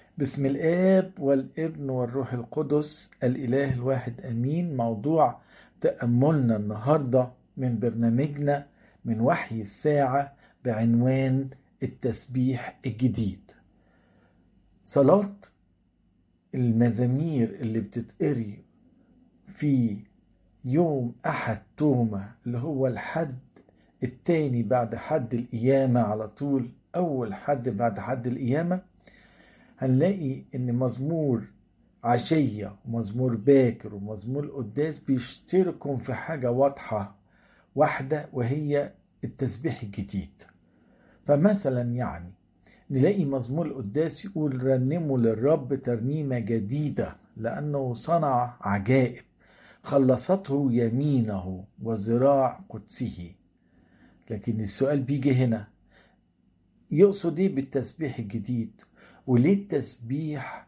بسم الآب والابن والروح القدس الإله الواحد أمين موضوع تأملنا النهاردة من برنامجنا من وحي الساعة بعنوان التسبيح الجديد صلاة المزامير اللي بتتقري في يوم أحد تومة اللي هو الحد التاني بعد حد القيامة على طول أول حد بعد حد القيامة هنلاقي ان مزمور عشية ومزمور باكر ومزمور قداس بيشتركوا في حاجة واضحة واحدة وهي التسبيح الجديد فمثلا يعني نلاقي مزمور القداس يقول رنموا للرب ترنيمة جديدة لأنه صنع عجائب خلصته يمينه وذراع قدسه لكن السؤال بيجي هنا يقصد ايه بالتسبيح الجديد وليه التسبيح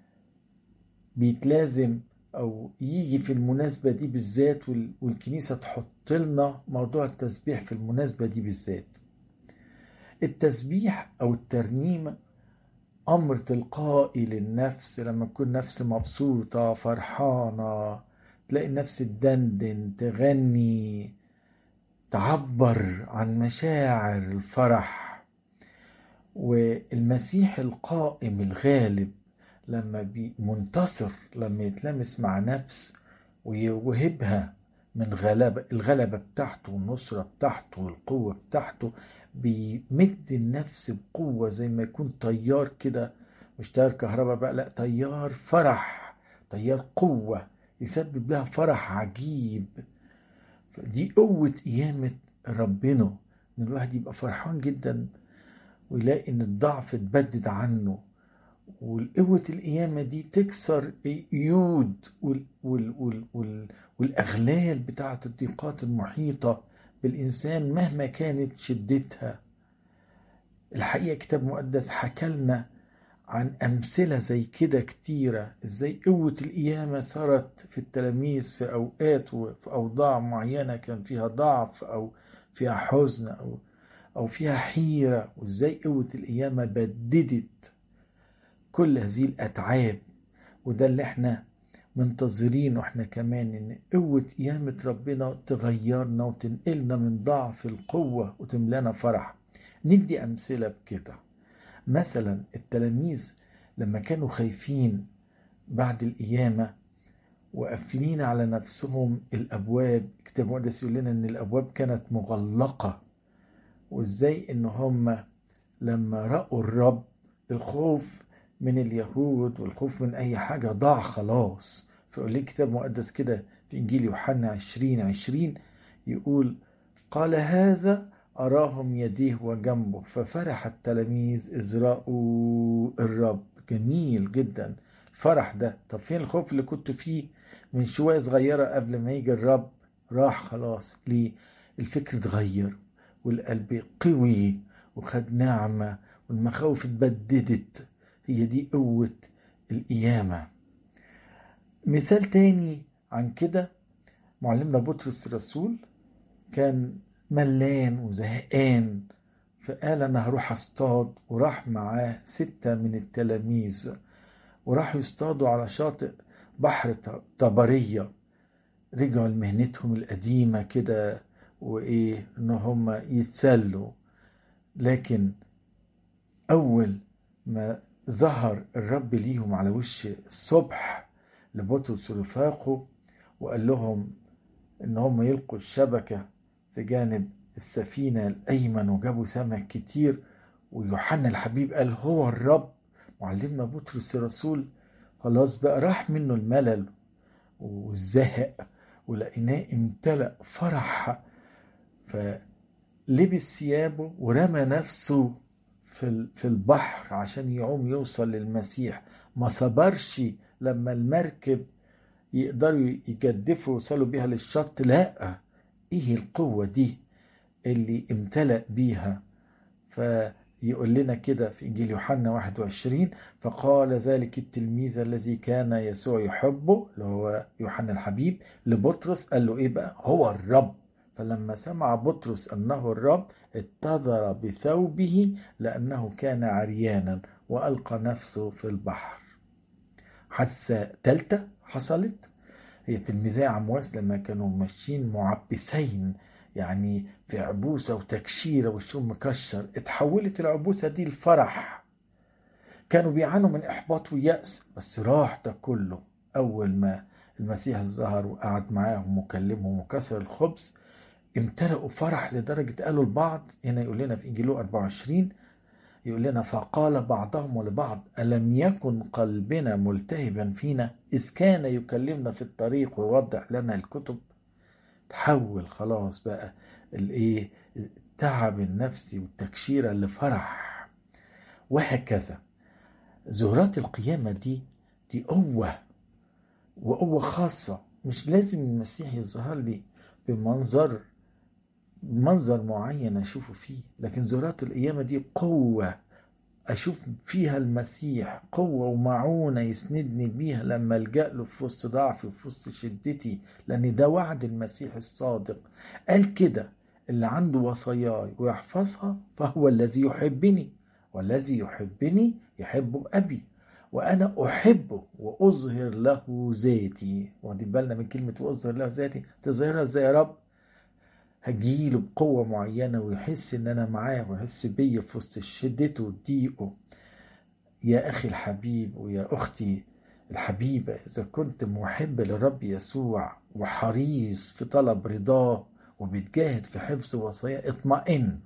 بيتلازم او يجي في المناسبة دي بالذات والكنيسة تحط لنا موضوع التسبيح في المناسبة دي بالذات التسبيح او الترنيمة امر تلقائي للنفس لما تكون نفس مبسوطة فرحانة تلاقي النفس تدندن تغني تعبر عن مشاعر الفرح والمسيح القائم الغالب لما منتصر لما يتلمس مع نفس ويوهبها من غلبة الغلبة بتاعته والنصرة بتاعته والقوة بتاعته بيمد النفس بقوة زي ما يكون طيار كده مش تيار كهرباء بقى لا طيار فرح طيار قوة يسبب لها فرح عجيب دي قوة قيامة ربنا ان الواحد يبقى فرحان جدا ويلاقي ان الضعف اتبدد عنه والقوة القيامة دي تكسر قيود وال وال وال وال والأغلال بتاعة الضيقات المحيطة بالإنسان مهما كانت شدتها الحقيقة كتاب مقدس حكالنا عن أمثلة زي كده كتيرة إزاي قوة القيامة صارت في التلاميذ في أوقات وفي أوضاع معينة كان فيها ضعف أو فيها حزن أو أو فيها حيرة وإزاي قوة القيامة بددت كل هذه الأتعاب وده اللي احنا منتظرينه احنا كمان ان قوة قيامة ربنا تغيرنا وتنقلنا من ضعف القوة وتملانا فرح ندي أمثلة بكده مثلا التلاميذ لما كانوا خايفين بعد القيامة وقافلين على نفسهم الأبواب كتاب المقدس يقول لنا إن الأبواب كانت مغلقة وإزاي إن هم لما رأوا الرب الخوف من اليهود والخوف من أي حاجة ضاع خلاص فيقول لي كتاب مقدس كده في إنجيل يوحنا عشرين عشرين يقول قال هذا أراهم يديه وجنبه ففرح التلاميذ إذ رأوا الرب جميل جدا الفرح ده طب فين الخوف اللي كنت فيه من شوية صغيرة قبل ما يجي الرب راح خلاص ليه الفكر اتغير والقلب قوي وخد نعمة والمخاوف اتبددت هي دي قوة القيامة مثال تاني عن كده معلمنا بطرس الرسول كان ملان وزهقان فقال انا هروح اصطاد وراح معاه ستة من التلاميذ وراحوا يصطادوا على شاطئ بحر طبرية رجعوا لمهنتهم القديمة كده وايه ان هم يتسلوا لكن اول ما ظهر الرب ليهم على وش الصبح لبطرس ورفاقه وقال لهم ان هم يلقوا الشبكه في جانب السفينة الأيمن وجابوا سمك كتير ويوحنا الحبيب قال هو الرب معلمنا بطرس الرسول خلاص بقى راح منه الملل والزهق ولقيناه امتلأ فرح فلبس ثيابه ورمى نفسه في في البحر عشان يعوم يوصل للمسيح ما صبرش لما المركب يقدروا يجدفوا ويوصلوا بيها للشط لا ايه القوة دي اللي امتلأ بيها فيقول لنا كده في انجيل يوحنا 21 فقال ذلك التلميذ الذي كان يسوع يحبه اللي هو يوحنا الحبيب لبطرس قال له ايه بقى هو الرب فلما سمع بطرس انه الرب اتضر بثوبه لأنه كان عريانا وألقى نفسه في البحر حادثة تالتة حصلت هي تلميذي عمواس لما كانوا ماشيين معبسين يعني في عبوسة وتكشيرة والشوم مكشر اتحولت العبوسة دي لفرح كانوا بيعانوا من إحباط ويأس بس راح ده كله أول ما المسيح ظهر وقعد معاهم وكلمهم وكسر الخبز امتلأوا فرح لدرجة قالوا البعض هنا يقول لنا في إنجيل 24 يقول لنا فقال بعضهم لبعض ألم يكن قلبنا ملتهبا فينا إذ كان يكلمنا في الطريق ويوضح لنا الكتب تحول خلاص بقى الايه التعب النفسي والتكشيرة لفرح وهكذا زهرات القيامة دي دي قوة وقوة خاصة مش لازم المسيح يظهر لي بمنظر منظر معين أشوفه فيه لكن زهرات القيامة دي قوة أشوف فيها المسيح قوة ومعونة يسندني بيها لما ألجأ له في وسط ضعفي وفي وسط شدتي لأن ده وعد المسيح الصادق قال كده اللي عنده وصاياي ويحفظها فهو الذي يحبني والذي يحبني يحب أبي وأنا أحبه وأظهر له ذاتي ودي بالنا من كلمة وأظهر له ذاتي تظهرها إزاي يا رب هجيله بقوة معينة ويحس إن أنا معاه ويحس بيا في وسط شدته وضيقه يا أخي الحبيب ويا أختي الحبيبة إذا كنت محب للرب يسوع وحريص في طلب رضاه وبتجاهد في حفظ وصايا اطمئن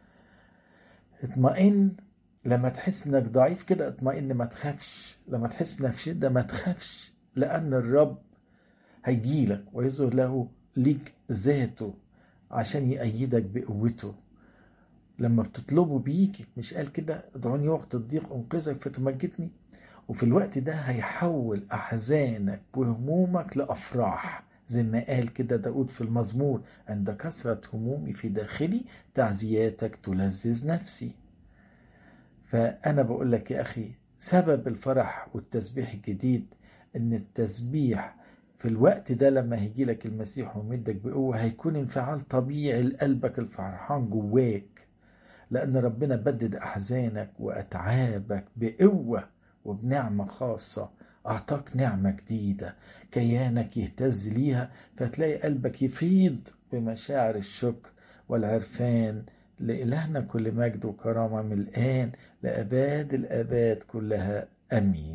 اطمئن لما تحس انك ضعيف كده اطمئن ما تخافش لما تحس انك في شدة ما تخافش لأن الرب هيجيلك ويظهر له ليك ذاته عشان يأيدك بقوته لما بتطلبه بيجي مش قال كده ادعوني وقت الضيق انقذك فتمجدني وفي الوقت ده هيحول أحزانك وهمومك لأفراح زي ما قال كده داود في المزمور عند كثرة همومي في داخلي تعزياتك تلذذ نفسي فأنا بقول لك يا أخي سبب الفرح والتسبيح الجديد إن التسبيح في الوقت ده لما هيجي لك المسيح ويمدك بقوة هيكون انفعال طبيعي لقلبك الفرحان جواك لأن ربنا بدد أحزانك وأتعابك بقوة وبنعمة خاصة أعطاك نعمة جديدة كيانك يهتز ليها فتلاقي قلبك يفيض بمشاعر الشكر والعرفان لإلهنا كل مجد وكرامة من الآن لأباد الآباد كلها أمين